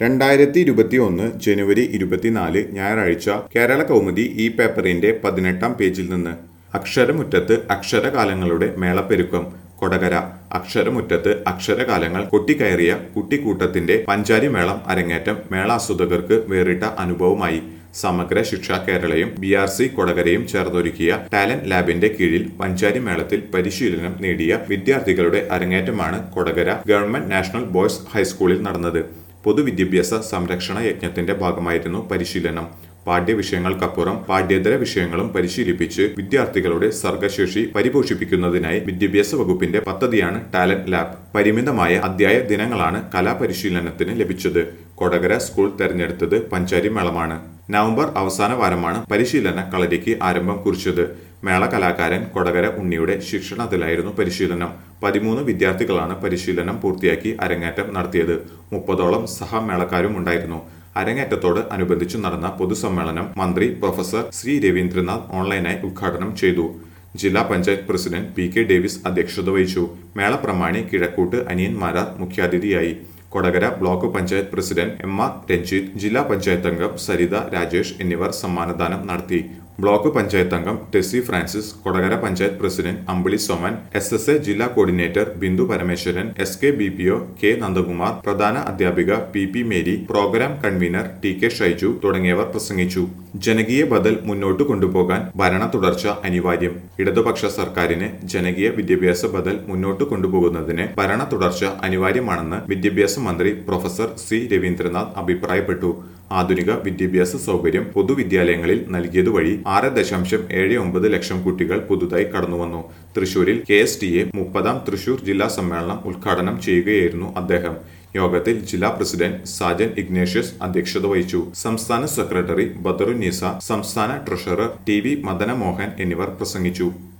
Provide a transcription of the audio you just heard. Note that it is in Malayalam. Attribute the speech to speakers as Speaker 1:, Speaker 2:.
Speaker 1: രണ്ടായിരത്തി ഇരുപത്തി ഒന്ന് ജനുവരി ഇരുപത്തിനാല് ഞായറാഴ്ച കേരള കൗമുദി ഈ പേപ്പറിന്റെ പതിനെട്ടാം പേജിൽ നിന്ന് അക്ഷരമുറ്റത്ത് അക്ഷരകാലങ്ങളുടെ മേളപ്പെരുക്കം കൊടകര അക്ഷരമുറ്റത്ത് അക്ഷരകാലങ്ങൾ കൊട്ടിക്കയറിയ കുട്ടിക്കൂട്ടത്തിന്റെ പഞ്ചാരി മേളം അരങ്ങേറ്റം മേളാസ്വാദകർക്ക് വേറിട്ട അനുഭവമായി സമഗ്ര ശിക്ഷ കേരളയും ബി ആർ സി കൊടകരയും ചേർന്നൊരുക്കിയ ടാലന്റ് ലാബിന്റെ കീഴിൽ പഞ്ചാരി മേളത്തിൽ പരിശീലനം നേടിയ വിദ്യാർത്ഥികളുടെ അരങ്ങേറ്റമാണ് കൊടകര ഗവൺമെന്റ് നാഷണൽ ബോയ്സ് ഹൈസ്കൂളിൽ നടന്നത് പൊതുവിദ്യാഭ്യാസ സംരക്ഷണ യജ്ഞത്തിന്റെ ഭാഗമായിരുന്നു പരിശീലനം പാഠ്യവിഷയങ്ങൾക്കപ്പുറം പാഠ്യേതര വിഷയങ്ങളും പരിശീലിപ്പിച്ച് വിദ്യാർത്ഥികളുടെ സർഗശേഷി പരിപോഷിപ്പിക്കുന്നതിനായി വിദ്യാഭ്യാസ വകുപ്പിന്റെ പദ്ധതിയാണ് ടാലന്റ് ലാബ് പരിമിതമായ അധ്യായ ദിനങ്ങളാണ് കലാപരിശീലനത്തിന് ലഭിച്ചത് കൊടകര സ്കൂൾ തെരഞ്ഞെടുത്തത് പഞ്ചാരി മേളമാണ് നവംബർ അവസാന വാരമാണ് പരിശീലന കളരിക്ക് ആരംഭം കുറിച്ചത് മേള കലാകാരൻ കൊടകര ഉണ്ണിയുടെ ശിക്ഷണത്തിലായിരുന്നു പരിശീലനം പതിമൂന്ന് വിദ്യാർത്ഥികളാണ് പരിശീലനം പൂർത്തിയാക്കി അരങ്ങേറ്റം നടത്തിയത് മുപ്പതോളം സഹമേളക്കാരും ഉണ്ടായിരുന്നു അരങ്ങേറ്റത്തോട് അനുബന്ധിച്ചു നടന്ന പൊതുസമ്മേളനം മന്ത്രി പ്രൊഫസർ ശ്രീ രവീന്ദ്രനാഥ് ഓൺലൈനായി ഉദ്ഘാടനം ചെയ്തു ജില്ലാ panchayat president P K Davis അധ്യക്ഷത വഹിച്ചു മേള പ്രമാണി കിഴക്കൂട്ട് അനിയൻ മാരാർ മുഖ്യാതിഥിയായി Kodakara block panchayat president M R Ranjith ജില്ലാ പഞ്ചായത്ത് അംഗം സരിത രാജേഷ് എന്നിവർ സമ്മാനദാനം നടത്തി ബ്ലോക്ക് പഞ്ചായത്ത് അംഗം Tessy Francis Kodakara panchayat president Ambili Soman S S A ജില്ലാ coordinator Bindu Parameswaran S K B P O K Nandakumar പ്രധാന അധ്യാപിക P P Mary programme convener T K Shaiju തുടങ്ങിയവർ പ്രസംഗിച്ചു ജനകീയ ബദൽ മുന്നോട്ട് കൊണ്ടുപോകാൻ ഭരണ തുടർച്ച അനിവാര്യം ഇടതുപക്ഷ സർക്കാരിന് ജനകീയ വിദ്യാഭ്യാസ ബദൽ മുന്നോട്ട് കൊണ്ടുപോകുന്നതിന് ഭരണ തുടർച്ച അനിവാര്യമാണെന്ന് വിദ്യാഭ്യാസ മന്ത്രി പ്രൊഫസർ സി രവീന്ദ്രനാഥ് അഭിപ്രായപ്പെട്ടു ആധുനിക വിദ്യാഭ്യാസ സൗകര്യം പൊതുവിദ്യാലയങ്ങളിൽ നൽകിയതുവഴി ആറ് ദശാംശം ഏഴ് ഒമ്പത് ലക്ഷം കുട്ടികൾ പുതുതായി കടന്നുവന്നു തൃശൂരിൽ കെ എസ് ടി എ മുപ്പതാം തൃശൂർ ജില്ലാ സമ്മേളനം ഉദ്ഘാടനം ചെയ്യുകയായിരുന്നു അദ്ദേഹം യോഗത്തിൽ ജില്ലാ പ്രസിഡന്റ് സാജൻ ഇഗ്നേഷ്യസ് അധ്യക്ഷത വഹിച്ചു സംസ്ഥാന സെക്രട്ടറി ബദറുന്നീസ സംസ്ഥാന ട്രഷറർ ടി വി മദനമോഹൻ എന്നിവർ പ്രസംഗിച്ചു